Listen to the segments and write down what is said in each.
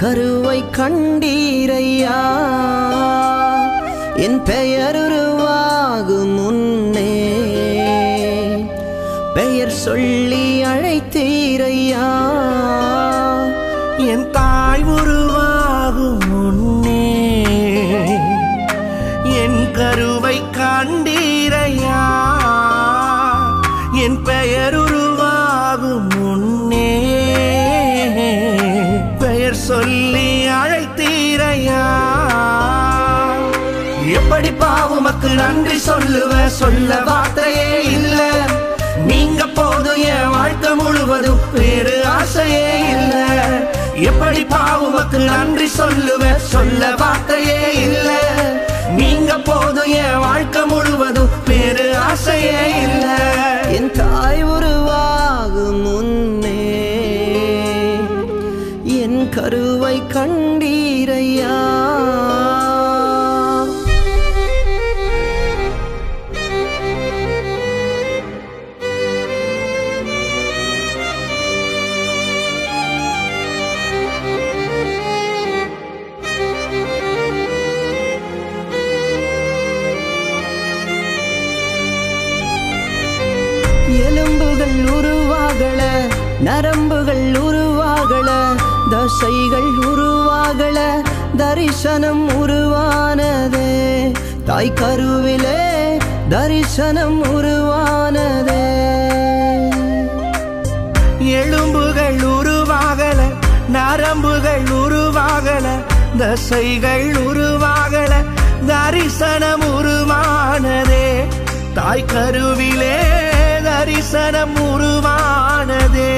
கருவை கண்டீரையா என் பெயர் உருவாகும் முன்னே பெயர் சொல்லி அழைத்தீரையா என் தாய் உருவாகும் முன்னே என் கருவை கண்டீரையா என் பெயர் உருவாகும் முன்னே பெயர் சொல்லி அழைத்தீரையா எப்படி பாவுமக்கு நன்றி சொல்லுவ சொல்ல வார்த்தையே இல்ல நீங்க போதும் என் வாழ்க்கை முழுவதும் வேறு ஆசையே இல்ல எப்படி பாவுமக்கு நன்றி சொல்லுவ சொல்ல வார்த்தையே இல்ல நீங்க போதும் என் வாழ்க்கை முழுவதும் வேறு ஆசையே இல்ல என் தாய் உருவாகும் முன்னே என் கருவை கண்டீரையா எலும்புகள் உருவாகல நரம்புகள் உருவாகல தசைகள் உருவாகல தரிசனம் உருவானதே தாய் கருவிலே தரிசனம் உருவானதே எலும்புகள் உருவாகல நரம்புகள் உருவாகல தசைகள் உருவாகல தரிசனம் உருவானதே தாய் கருவிலே தரிசனம் உருவானதே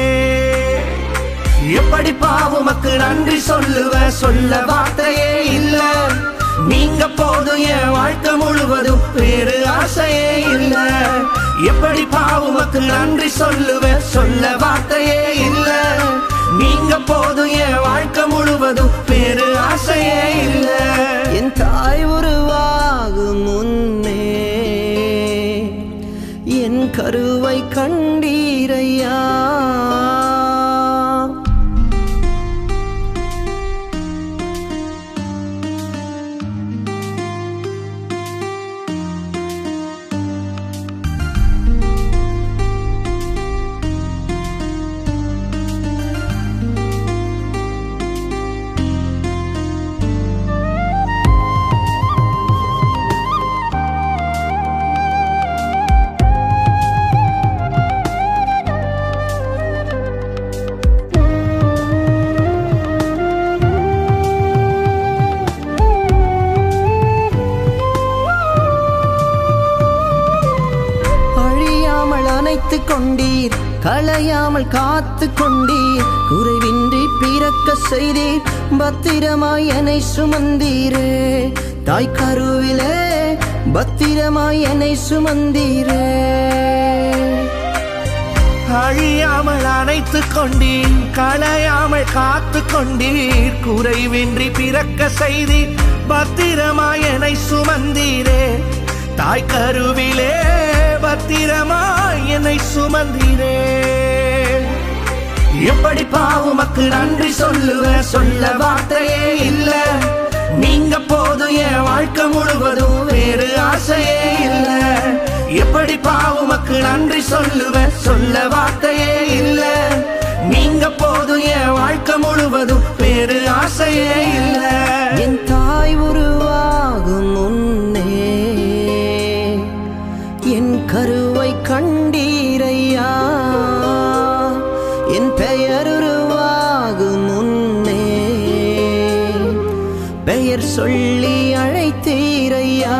எப்படி பாவுமக்கு நன்றி சொல்லுவ சொல்ல வார்த்தையே இல்ல நீங்க போதும் என் வாழ்க்கை முழுவதும் வேறு ஆசையே இல்ல எப்படி பாவுமக்கு நன்றி சொல்லுவ சொல்ல வார்த்தையே இல்ல நீங்க போதும் என் வாழ்க்கை முழுவதும் வேறு ஆசையே இல்ல என் தாய் உருவாகும் முன்னே என் கருவை கண்டீரையா அழியாமல் அணைத்து கொண்டீர் களையாமல் காத்து கொண்டீர் குறைவின்றி பிறக்க செய்தீர் பத்திரமாய் என்னை சுமந்தீரே தாய் கருவிலே பத்திரமாய் என்னை சுமந்தீரே அழியாமல் அணைத்து கொண்டீர் களையாமல் காத்து கொண்டீர் குறைவின்றி பிறக்க செய்தீர் பத்திரமாய் என்னை சுமந்தீரே தாய் கருவிலே பத்திரமாய் என்னை சுமந்தீரே எப்படி பாவுமக்கு நன்றி சொல்லுவ சொல்ல வார்த்தையே இல்ல நீங்க போதும் என் வாழ்க்கை முழுவதும் வேறு ஆசையே இல்ல எப்படி பாவுமக்கு நன்றி சொல்லுவ சொல்ல வார்த்தையே இல்ல நீங்க போதும் என் வாழ்க்கை முழுவதும் வேறு ஆசையே இல்ல என் தாய் உருவாகும் முன்னே என் கருவை கண்டீரையா என் பெயர் உருவாகும் முன்னே பெயர் சொல்லி அழைத்தீரையா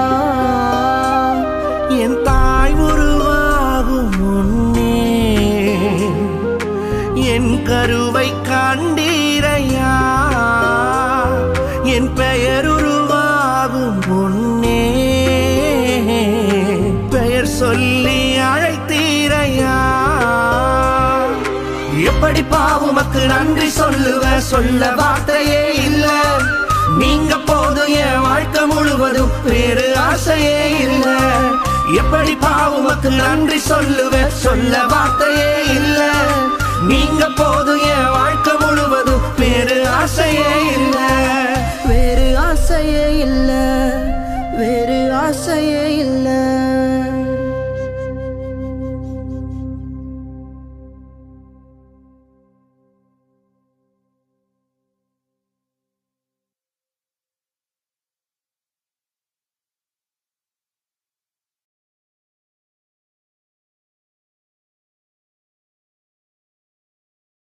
என் தாய் உருவாகும் முன்னே என் கருவை கண்டீரையா என் பெயர் உருவாகும் முன்னே பெயர் சொல்லி அழைத்தீரையா எப்படி பாவுமக்கு நன்றி சொல்லுவ சொல்ல வார்த்தையே இல்ல நீங்க போதும் என் வாழ்க்கை முழுவதும் வேறு ஆசையே இல்ல எப்படி பாவுமக்கு நன்றி சொல்லுவ சொல்ல வார்த்தையே இல்ல நீங்க போதும் என் வாழ்க்கை முழுவதும் வேறு ஆசையே ஆசையே